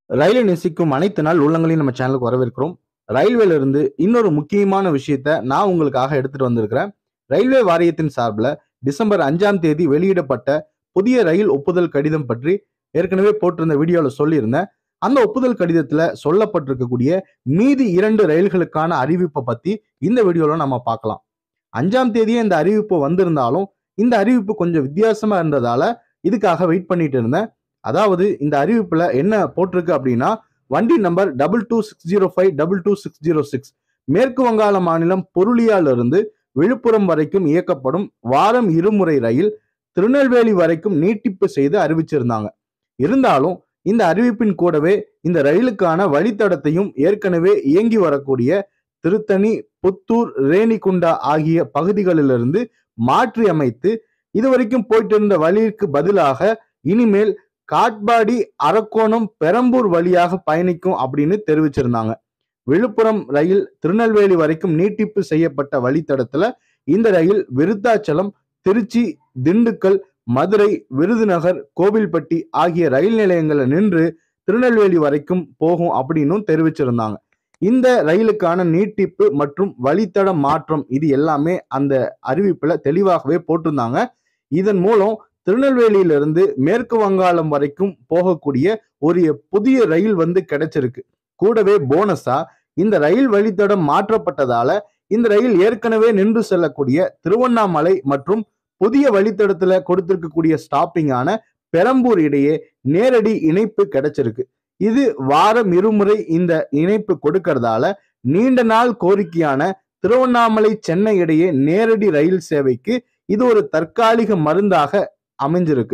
ரயிலை நேசிக்கும் அனைத்து நாள் உள்ளங்களையும் நம்ம சேனலுக்கு வரவேற்கிறோம் ரயில்வேல இருந்து இன்னொரு முக்கியமான விஷயத்த நான் உங்களுக்காக எடுத்துட்டு வந்திருக்கிறேன் ரயில்வே வாரியத்தின் சார்பில் டிசம்பர் அஞ்சாம் தேதி வெளியிடப்பட்ட புதிய ரயில் ஒப்புதல் கடிதம் பற்றி ஏற்கனவே போட்டிருந்த வீடியோவில் சொல்லியிருந்தேன் அந்த ஒப்புதல் கடிதத்துல சொல்லப்பட்டிருக்கக்கூடிய மீதி இரண்டு ரயில்களுக்கான அறிவிப்பை பத்தி இந்த வீடியோல நம்ம பார்க்கலாம் அஞ்சாம் தேதியே இந்த அறிவிப்பு வந்திருந்தாலும் இந்த அறிவிப்பு கொஞ்சம் வித்தியாசமா இருந்ததால இதுக்காக வெயிட் பண்ணிட்டு இருந்தேன் அதாவது இந்த அறிவிப்புல என்ன போட்டிருக்கு அப்படின்னா வண்டி number double two six zero five double two six zero six மேற்கு வங்காள மாநிலம் பொருளியாலிருந்து விழுப்புரம் வரைக்கும் இயக்கப்படும் வாரம் இருமுறை ரயில் திருநெல்வேலி வரைக்கும் நீட்டிப்பு செய்து அறிவிச்சிருந்தாங்க இருந்தாலும் இந்த அறிவிப்பின் கூடவே இந்த ரயிலுக்கான வழித்தடத்தையும் ஏற்கனவே இயங்கி வரக்கூடிய திருத்தணி புத்தூர் ரேணிகுண்டா ஆகிய பகுதிகளிலிருந்து மாற்றி அமைத்து இதுவரைக்கும் போயிட்டு இருந்த வழிக்கு பதிலாக இனிமேல் காட்பாடி அரக்கோணம் பெரம்பூர் வழியாக பயணிக்கும் அப்படின்னு தெரிவிச்சிருந்தாங்க விழுப்புரம் ரயில் திருநெல்வேலி வரைக்கும் நீட்டிப்பு செய்யப்பட்ட வழித்தடத்துல இந்த ரயில் விருத்தாச்சலம் திருச்சி திண்டுக்கல் மதுரை விருதுநகர் கோவில்பட்டி ஆகிய ரயில் நிலையங்கள்ல நின்று திருநெல்வேலி வரைக்கும் போகும் அப்படின்னும் தெரிவிச்சிருந்தாங்க இந்த ரயிலுக்கான நீட்டிப்பு மற்றும் வழித்தட மாற்றம் இது எல்லாமே அந்த அறிவிப்புல தெளிவாகவே போட்டிருந்தாங்க இதன் மூலம் திருநெல்வேலியிலிருந்து மேற்கு வங்காளம் வரைக்கும் போகக்கூடிய ஒரு புதிய ரயில் வந்து கிடைச்சிருக்கு கூடவே போனஸா இந்த ரயில் வழித்தடம் மாற்றப்பட்டதால இந்த ரயில் ஏற்கனவே நின்று செல்லக்கூடிய திருவண்ணாமலை மற்றும் புதிய வழித்தடத்துல கொடுத்திருக்கக்கூடிய ஸ்டாப்பிங்கான பெரம்பூர் இடையே நேரடி இணைப்பு கிடைச்சிருக்கு இது வாரம் இருமுறை இந்த இணைப்பு கொடுக்கறதால நீண்ட நாள் கோரிக்கையான திருவண்ணாமலை சென்னை இடையே நேரடி ரயில் சேவைக்கு இது ஒரு தற்காலிக மருந்தாக அமைஞ்சிருக்கு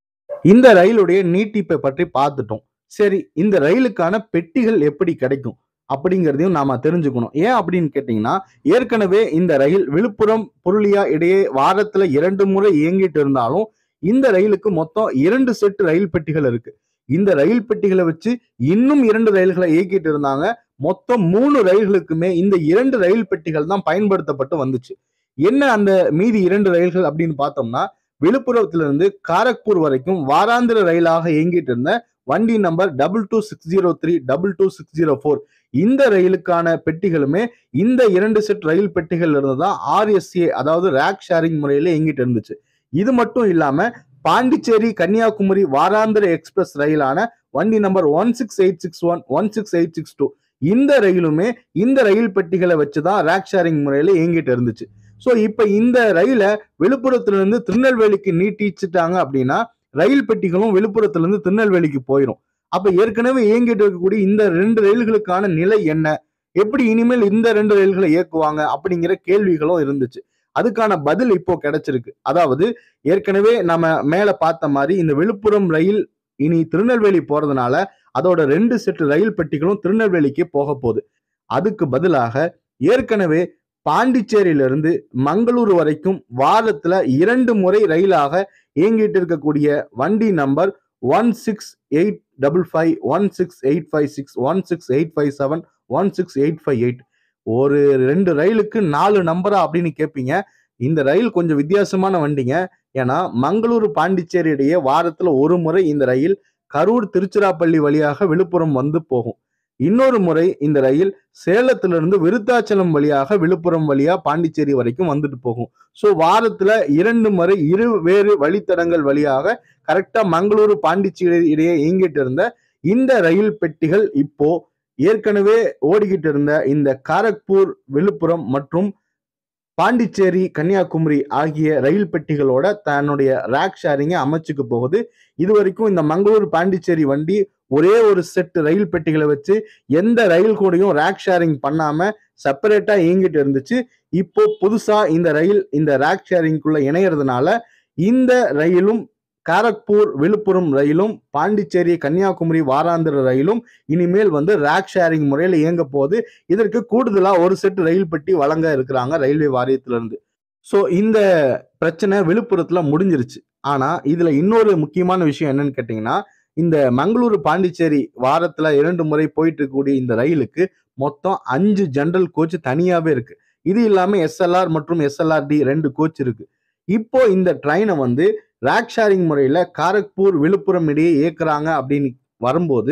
இந்த ரயிலுடைய நீட்டிப்பை பற்றி பார்த்துட்டோம் சரி இந்த ரயிலுக்கான பெட்டிகள் எப்படி கிடைக்கும் அப்படிங்கிறதையும் நாம தெரிஞ்சுக்கணும் ஏன் அப்படின்னு கேட்டீங்கன்னா ஏற்கனவே இந்த ரயில் விழுப்புரம் புருளியா இடையே வாரத்துல இரண்டு முறை இயங்கிட்டு இருந்தாலும் இந்த ரயிலுக்கு மொத்தம் இரண்டு செட் ரயில் பெட்டிகள் இருக்கு இந்த ரயில் பெட்டிகளை வச்சு இன்னும் இரண்டு ரயில்களை இயக்கிட்டு இருந்தாங்க மொத்தம் மூணு ரயில்களுக்குமே இந்த இரண்டு ரயில் பெட்டிகள் தான் பயன்படுத்தப்பட்டு வந்துச்சு என்ன அந்த மீதி இரண்டு ரயில்கள் அப்படின்னு பார்த்தோம்னா விழுப்புரத்திலிருந்து காரக்பூர் வரைக்கும் வாராந்திர ரயிலாக இயங்கிட்டு இருந்த வண்டி number double two six zero three double two six zero four இந்த ரயிலுக்கான பெட்டிகளுமே இந்த இரண்டு செட் ரயில் பெட்டிகள் இருந்து தான் ஆர்எஸ்ஏ அதாவது ரேக் ஷேரிங் முறையில இயங்கிட்டு இருந்துச்சு இது மட்டும் இல்லாம பாண்டிச்சேரி கன்னியாகுமரி வாராந்திர எக்ஸ்பிரஸ் ரயிலான வண்டி number one six eight six one one six eight six two இந்த ரயிலுமே இந்த ரயில் பெட்டிகளை வச்சுதான் ரேக் ஷேரிங் முறையில இயங்கிட்டு இருந்துச்சு ஸோ இப்ப இந்த ரயிலை விழுப்புரத்திலிருந்து திருநெல்வேலிக்கு நீட்டிச்சுட்டாங்க அப்படின்னா ரயில் பெட்டிகளும் விழுப்புரத்திலிருந்து திருநெல்வேலிக்கு போயிடும் அப்ப ஏற்கனவே இயங்கிட்டு இருக்கக்கூடிய இந்த ரெண்டு ரயில்களுக்கான நிலை என்ன எப்படி இனிமேல் இந்த ரெண்டு ரயில்களை இயக்குவாங்க அப்படிங்கிற கேள்விகளும் இருந்துச்சு அதுக்கான பதில் இப்போ கிடைச்சிருக்கு அதாவது ஏற்கனவே நம்ம மேல பார்த்த மாதிரி இந்த விழுப்புரம் ரயில் இனி திருநெல்வேலி போறதுனால அதோட ரெண்டு செட் ரயில் பெட்டிகளும் திருநெல்வேலிக்கு போக போகுது அதுக்கு பதிலாக ஏற்கனவே பாண்டிச்சேரியிலிருந்து மங்களூர் வரைக்கும் வாரத்துல இரண்டு முறை ரயிலாக இயங்கிட்டு இருக்கக்கூடிய வண்டி number one six eight double five one six eight five six one six eight five seven one six eight five eight ஒரு ரெண்டு ரயிலுக்கு நாலு நம்பரா அப்படின்னு கேட்பீங்க இந்த ரயில் கொஞ்சம் வித்தியாசமான வண்டிங்க ஏன்னா மங்களூரு பாண்டிச்சேரி இடையே வாரத்துல ஒரு முறை இந்த ரயில் கரூர் திருச்சிராப்பள்ளி வழியாக விழுப்புரம் வந்து போகும் இன்னொரு முறை இந்த ரயில் சேலத்திலிருந்து விருத்தாச்சலம் வழியாக விழுப்புரம் வழியா பாண்டிச்சேரி வரைக்கும் வந்துட்டு போகும் ஸோ வாரத்துல இரண்டு முறை இரு வேறு வழித்தடங்கள் வழியாக கரெக்டா மங்களூரு பாண்டிச்சேரி இடையே இயங்கிட்டு இருந்த இந்த ரயில் பெட்டிகள் இப்போ ஏற்கனவே ஓடிக்கிட்டு இருந்த இந்த காரக்பூர் விழுப்புரம் மற்றும் பாண்டிச்சேரி கன்னியாகுமரி ஆகிய ரயில் பெட்டிகளோட தன்னுடைய ரேக் ஷேரிங்கை அமைச்சுக்க போகுது இது வரைக்கும் இந்த மங்களூர் பாண்டிச்சேரி வண்டி ஒரே ஒரு செட் ரயில் பெட்டிகளை வச்சு எந்த ரயில் கூடயும் ரேக் ஷேரிங் பண்ணாம செப்பரேட்டா இயங்கிட்டு இருந்துச்சு இப்போ புதுசா இந்த ரயில் இந்த ரேக் ஷேரிங்குள்ள இணையறதுனால இந்த ரயிலும் காரக்பூர் விழுப்புரம் ரயிலும் பாண்டிச்சேரி கன்னியாகுமரி வாராந்திர ரயிலும் இனிமேல் வந்து ரேக் ஷேரிங் முறையில் இயங்க போகுது இதற்கு கூடுதலா ஒரு செட் ரயில் பெட்டி வழங்க இருக்கிறாங்க ரயில்வே வாரியத்திலிருந்து ஸோ இந்த பிரச்சனை விழுப்புரத்துல முடிஞ்சிருச்சு ஆனா இதுல இன்னொரு முக்கியமான விஷயம் என்னன்னு கேட்டீங்கன்னா இந்த மங்களூரு பாண்டிச்சேரி வாரத்துல இரண்டு முறை போயிட்டு இருக்கக்கூடிய இந்த ரயிலுக்கு மொத்தம் அஞ்சு ஜெனரல் கோச் தனியாவே இருக்கு இது இல்லாம எஸ்எல்ஆர் மற்றும் எஸ்எல்ஆர்டி ரெண்டு கோச் இருக்கு இப்போ இந்த ட்ரெயினை வந்து ரேக் ஷேரிங் முறையில் காரக்பூர் விழுப்புரம் இடையே இயக்குறாங்க அப்படின்னு வரும்போது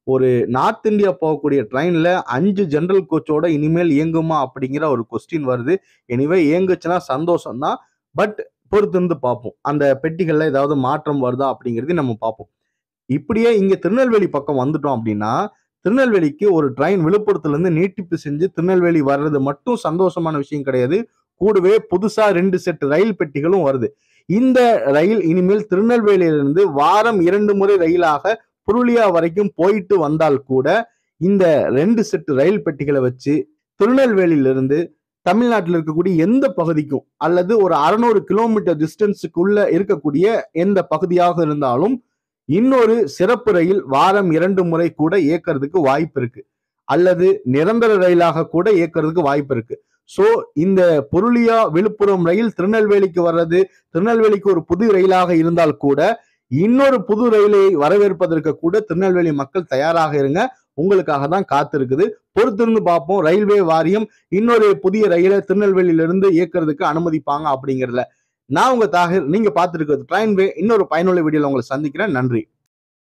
ஒரு நார்த் இந்தியா போகக்கூடிய ட்ரெயின்ல அஞ்சு ஜெனரல் கோச்சோட இனிமேல் இயங்குமா அப்படிங்கிற ஒரு கொஸ்டின் வருது எனிவே இயங்குச்சுன்னா சந்தோஷம் தான் பட் பொறுத்திருந்து பார்ப்போம் அந்த பெட்டிகள்ல ஏதாவது மாற்றம் வருதா அப்படிங்கிறது நம்ம பார்ப்போம் இப்படியே இங்க திருநெல்வேலி பக்கம் வந்துட்டோம் அப்படின்னா திருநெல்வேலிக்கு ஒரு ட்ரெயின் விழுப்புரத்துல இருந்து நீட்டிப்பு செஞ்சு திருநெல்வேலி வர்றது மட்டும் சந்தோஷமான விஷயம் கிடையாது கூடவே புதுசா ரெண்டு செட் ரயில் பெட்டிகளும் வருது இந்த ரயில் இனிமேல் திருநெல்வேலியிலிருந்து வாரம் இரண்டு முறை ரயிலாக புருளியா வரைக்கும் போயிட்டு வந்தால் கூட இந்த ரெண்டு செட் ரயில் பெட்டிகளை வச்சு திருநெல்வேலியிலிருந்து தமிழ்நாட்டில் இருக்கக்கூடிய எந்த பகுதிக்கும் அல்லது ஒரு அறுநூறு கிலோமீட்டர் டிஸ்டன்ஸுக்குள்ள இருக்கக்கூடிய எந்த பகுதியாக இருந்தாலும் இன்னொரு சிறப்பு ரயில் வாரம் இரண்டு முறை கூட இயக்கிறதுக்கு வாய்ப்பு இருக்கு அல்லது நிரந்தர ரயிலாக கூட இயக்கிறதுக்கு வாய்ப்பு இருக்கு சோ இந்த புருளியா விழுப்புரம் ரயில் திருநெல்வேலிக்கு வர்றது திருநெல்வேலிக்கு ஒரு புது ரயிலாக இருந்தால் கூட இன்னொரு புது ரயிலை வரவேற்பதற்கு கூட திருநெல்வேலி மக்கள் தயாராக இருங்க உங்களுக்காக தான் காத்திருக்குது பொறுத்திருந்து பார்ப்போம் ரயில்வே வாரியம் இன்னொரு புதிய ரயிலை திருநெல்வேலியிலிருந்து இயக்கிறதுக்கு அனுமதிப்பாங்க அப்படிங்கிறதுல நான் உங்க தாகர் நீங்க பார்த்துருக்கிறது ட்ரெயின்வே இன்னொரு பயனுள்ள வீடியோல உங்களை சந்திக்கிறேன் நன்றி